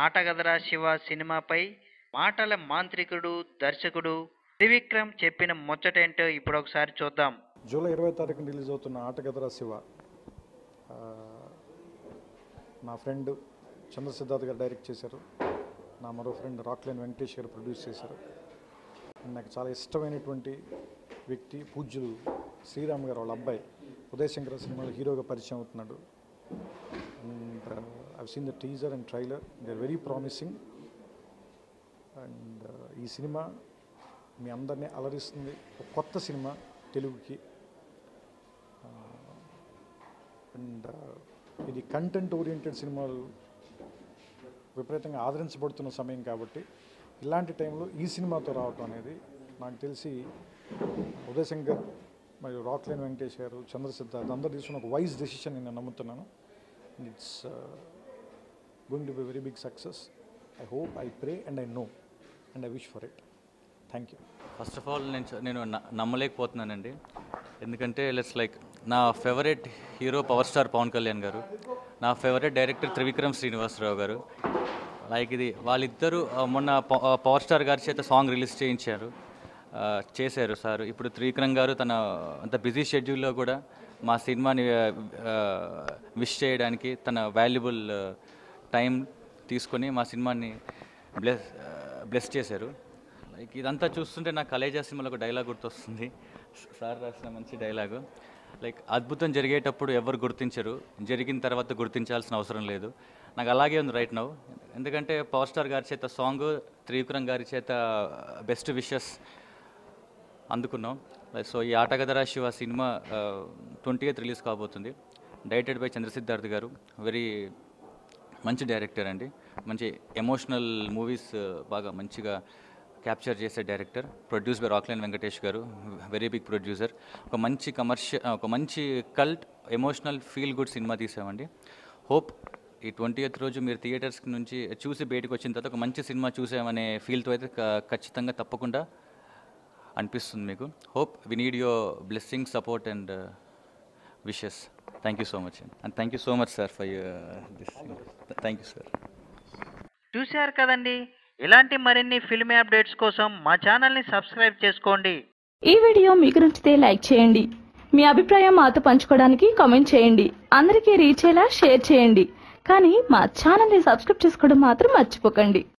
ఆటగదరా శివ సినిమాపై మాటల మాంత్రికుడు దర్శకుడు త్రివిక్రమ్ చెప్పిన ముచ్చటేంటో ఇప్పుడు ఒకసారి చూద్దాం జూలై ఇరవై తారీఖున రిలీజ్ అవుతున్న ఆటగదరా శివ ఆ, నా ఫ్రెండ్ చంద్ర సిద్ధార్థ్ గారు డైరెక్ట్ చేశారు నా మరో ఫ్రెండ్ రాక్లైన్ వెంకటేష్ గారు ప్రొడ్యూస్ చేశారు అండ్ నాకు చాలా ఇష్టమైనటువంటి వ్యక్తి పూజ్యులు శ్రీరామ్ గారు వాళ్ళ అబ్బాయి ఉదయ్ శంకర్ సినిమాలో హీరోగా పరిచయం అవుతున్నాడు and I've seen the teaser and trailer they are very promising and ఈ సినిమా మీ అందరినీ అలరిస్తుంది ఒక కొత్త సినిమా తెలుగుకి అండ్ ఇది కంటెంట్ ఓరియంటెడ్ సినిమాలు విపరీతంగా ఆదరించబడుతున్న సమయం కాబట్టి ఇలాంటి టైంలో ఈ సినిమాతో రావటం అనేది నాకు తెలిసి ఉదయ్ శంకర్ మరియు రాక్లైన్ వెంకటేష్ గారు చంద్ర సిద్ధార్థ్ అందరు తీసుకున్న ఒక వైజ్ డెసిషన్ నేను నమ్ముతున్నాను it's going to be very big success I hope I pray and I know and I wish for it thank you first of all నేను చ- నేను న- నమ్మలేకపోతున్నానండి ఎందుకంటే లెట్స్ లైక్ నా favourite hero power star Pawan Kalyan garu నా ఫేవరెట్ డైరెక్టర్ త్రివిక్రమ్ శ్రీనివాసరావు గారు like ఇది వాళ్ళిద్దరూ ఆ, మొన్న ప- ఆ, పవర్ స్టార్ గారి చేత సాంగ్ రిలీజ్ చేయించారు ఆ, చేశారు సార్ ఇప్పుడు త్రివిక్రమ్ గారు తన అంత బిజీ షెడ్యూల్లో కూడా మా సినిమాని విష్ చేయడానికి తన వాల్యుబుల్ టైం తీసుకొని మా సినిమాని బ్లెస్ బ్లెస్ చేశారు లైక్ ఇదంతా చూస్తుంటే నాకు కలేజా సినిమాలో ఒక డైలాగ్ గుర్తొస్తుంది సార్ రాసిన మంచి డైలాగు లైక్ అద్భుతం జరిగేటప్పుడు ఎవరు గుర్తించరు జరిగిన తర్వాత గుర్తించాల్సిన అవసరం లేదు నాకు అలాగే ఉంది రైట్ నౌ ఎందుకంటే పవర్ స్టార్ గారి చేత సాంగ్ త్రివిక్రమ్ గారి చేత బెస్ట్ విషెస్ అందుకున్నాం సో ఈ ఆటగదరా శివ సినిమా ట్వంటీ ఎయిత్ రిలీజ్ కాబోతుంది directed by Chandrasiddharth garu very మంచి డైరెక్టర్ అండి మంచి ఎమోషనల్ మూవీస్ బాగా మంచిగా క్యాప్చర్ చేసే director produce by Rockline Venkatesh garu very big producer ఒక మంచి కమర్షియల్ ఒక మంచి కల్ట్ ఎమోషనల్ ఫీల్ గుడ్ సినిమా తీసామండి హోప్ ఈ ట్వంటీ ఎయిత్ రోజు మీరు థియేటర్స్ నుంచి చూసి బయటకు వచ్చిన తర్వాత ఒక మంచి సినిమా చూసామనే ఫీల్తో అయితే క- ఖచ్చితంగా తప్పకుండా అనిపిస్తుంది మీకు hope we need your blessing support and wishes thank you so much and thank you so much sir for this thank you sir చూశారు కదండి ఇలాంటి మరిన్ని ఫిల్మీ అప్డేట్స్ కోసం మా ఛానల్ని సబ్స్క్రైబ్ చేసుకోండి ఈ వీడియో మీకు నచ్చితే లైక్ చేయండి మీ అభిప్రాయం మాతో పంచుకోవడానికి కామెంట్ చేయండి అందరికీ రీచ్ అయ్యేలా షేర్ చేయండి కానీ మా ఛానల్ని సబ్స్క్రైబ్ చేసుకోవడం మాత్రం మర్చిపోకండి